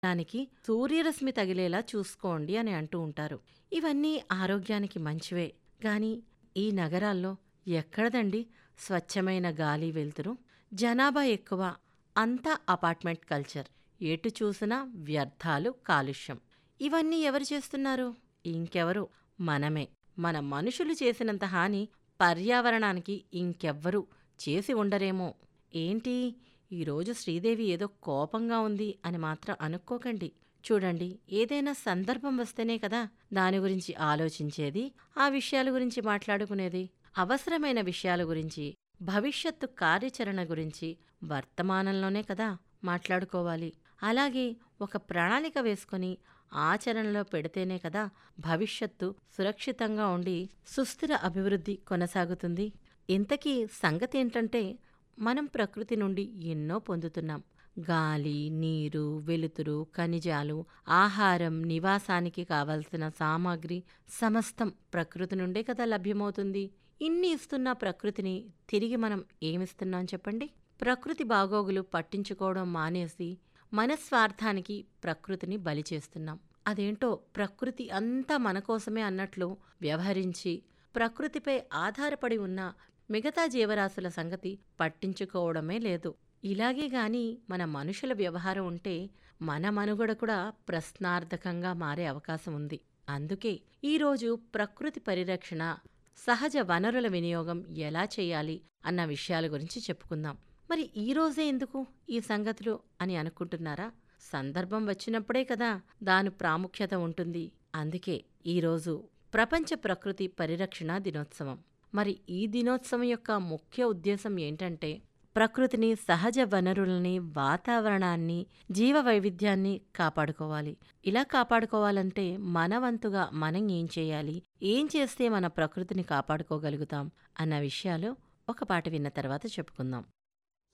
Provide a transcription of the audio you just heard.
దానికి సూర్యరశ్మి తగిలేలా చూసుకోండి అని అంటూ ఉంటారు ఇవన్నీ ఆరోగ్యానికి మంచివే గాని ఈ నగరాల్లో ఎక్కడదండి స్వచ్ఛమైన గాలి వెలుతురు జనాభా ఎక్కువ అంతా అపార్ట్మెంట్ కల్చర్ ఎటు చూసినా వ్యర్థాలు కాలుష్యం ఇవన్నీ ఎవరు చేస్తున్నారు ఇంకెవరు మనమే మన మనుషులు చేసినంత హాని పర్యావరణానికి ఇంకెవ్వరూ చేసి ఉండరేమో ఏంటి ఈరోజు శ్రీదేవి ఏదో కోపంగా ఉంది అని మాత్రం అనుకోకండి చూడండి ఏదైనా సందర్భం వస్తేనే కదా దాని గురించి ఆలోచించేది ఆ విషయాల గురించి మాట్లాడుకునేది అవసరమైన విషయాల గురించి భవిష్యత్తు కార్యాచరణ గురించి వర్తమానంలోనే కదా మాట్లాడుకోవాలి అలాగే ఒక ప్రణాళిక వేసుకొని ఆచరణలో పెడితేనే కదా భవిష్యత్తు సురక్షితంగా ఉండి సుస్థిర అభివృద్ధి కొనసాగుతుంది ఇంతకీ సంగతి ఏంటంటే మనం ప్రకృతి నుండి ఎన్నో పొందుతున్నాం గాలి నీరు వెలుతురు ఖనిజాలు ఆహారం నివాసానికి కావలసిన సామాగ్రి సమస్తం ప్రకృతి నుండే కదా లభ్యమవుతుంది ఇన్ని ఇస్తున్న ప్రకృతిని తిరిగి మనం ఏమిస్తున్నాం చెప్పండి ప్రకృతి బాగోగులు పట్టించుకోవడం మానేసి మన స్వార్థానికి ప్రకృతిని బలి చేస్తున్నాం అదేంటో ప్రకృతి అంతా మన కోసమే అన్నట్లు వ్యవహరించి ప్రకృతిపై ఆధారపడి ఉన్న మిగతా జీవరాశుల సంగతి పట్టించుకోవడమే లేదు ఇలాగే గాని మన మనుషుల వ్యవహారం ఉంటే మన మనుగడ కూడా ప్రశ్నార్థకంగా మారే అవకాశం ఉంది అందుకే ఈరోజు ప్రకృతి పరిరక్షణ సహజ వనరుల వినియోగం ఎలా చేయాలి అన్న విషయాల గురించి చెప్పుకుందాం మరి ఈ రోజే ఎందుకు ఈ సంగతులు అని అనుకుంటున్నారా సందర్భం వచ్చినప్పుడే కదా దాని ప్రాముఖ్యత ఉంటుంది అందుకే ఈరోజు ప్రపంచ ప్రకృతి పరిరక్షణ దినోత్సవం మరి ఈ దినోత్సవం యొక్క ముఖ్య ఉద్దేశం ఏంటంటే ప్రకృతిని సహజ వనరులని వాతావరణాన్ని జీవ వైవిధ్యాన్ని కాపాడుకోవాలి ఇలా కాపాడుకోవాలంటే మన వంతుగా మనం ఏం చేయాలి ఏం చేస్తే మన ప్రకృతిని కాపాడుకోగలుగుతాం అన్న విషయాలు ఒక పాట విన్న తర్వాత చెప్పుకుందాం